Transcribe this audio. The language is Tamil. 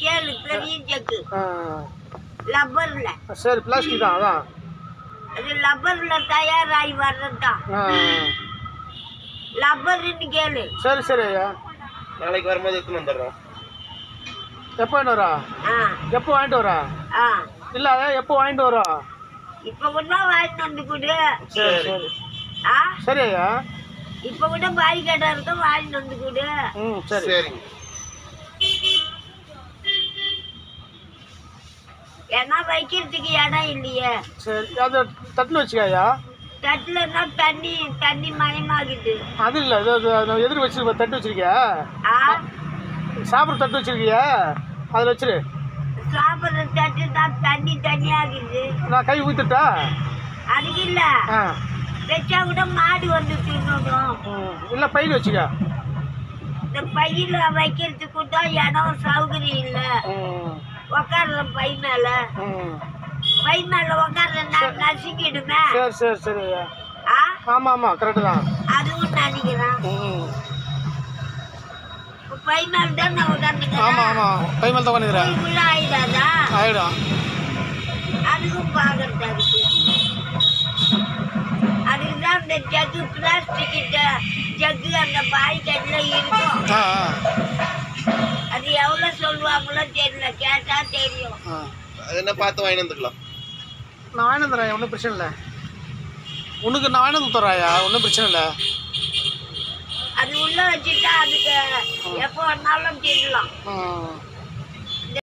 கேளு பெரிய ஜக்கு ஆ லப்பர்ல சரி பிளாஸ்டிக் தான் அதான் அது லப்பர்ல தயாராகி வர்றதுதான் ஆ லப்பர்னு கேளு சரி சரி ஐயா நாளைக்கு வரும்போது எடுத்துன்னு வந்துடுறோம் எப்போ வாங்கிட்டு வரா ஆ எப்போ வாங்கிட்டு வரா ஆ இல்லை எப்போ வாங்கிட்டு வரா இப்ப கூட வாங்கிட்டு வந்து கொடு சரி சரி ஆ சரி ஐயா இப்ப கூட பாய் கடை இருக்க வாங்கிட்டு வந்து கொடு ம் சரி சரிங்க ஏன்னா வைக்கிறதுக்கு இடம் இல்லையே சரி அது தட்டுன்னு வச்சுக்க ஐயா தட்டுலன்னா தண்ணி தண்ணி மயமாகுது அது இல்லை இது இது அது எதிர் வச்சிருக்க தட்டு வச்சிருக்கியா ஆ சாப்பிட்ற தட்டு வச்சிருக்கியா அதில் வச்சிரு சாப்பிட்ற தட்டு தான் தண்ணி தண்ணி ஆகுது நான் கை ஊத்துட்டா அதுக்கு இல்ல ஆ வச்சா கூட மாடு வந்து தின்னுடும் ம் இல்லை பையில் வச்சுக்க இந்த பையில வைக்கிறதுக்கு தான் இடம் சௌகரியம் இல்ல ம் உக்காடுற பை மேல ம் பை மேல உக்காடுறேன்னா நசுக்கிடுமே சரி சரி சரி ஐயா ஆ ஆமாம் ஆமாம் கரெக்டு தான் அதுவும் நினைக்கிறேன் ம் இப்ப பை மேல தான் நான் ஆமாம் உட்காந்துக்கிறேன் ஆமாம் கை மேலே தான் பண்ணிக்கிறேன் உள்ள ஆயிடாதா ஆயிடும் அதுக்கும் பாக்குறது அதுக்கு அதுக்குதான் அந்த ஜக்கு பிளாஸ்டிக் ஜக்கு அந்த பாய்க்கட்ல இருக்கும் ஆ ஆ அது எவ்வளவு சொல்லுவாங்களோ தெரியல கேட்டா தெரியும் ஆ அது என்ன பார்த்து வாங்கிட்டு வந்துக்கலாம் நான் வாங்கிட்டு வந்துடுறேன் ஒன்றும் பிரச்சனை இல்லை உனக்கு நான் வாங்கிட்டு வந்து தர்றாயா ஒன்றும் பிரச்சனை இல்லை அது உள்ள வச்சுட்டா அதுக்கு எப்போ வேணாலும் தின்னலாம் ம்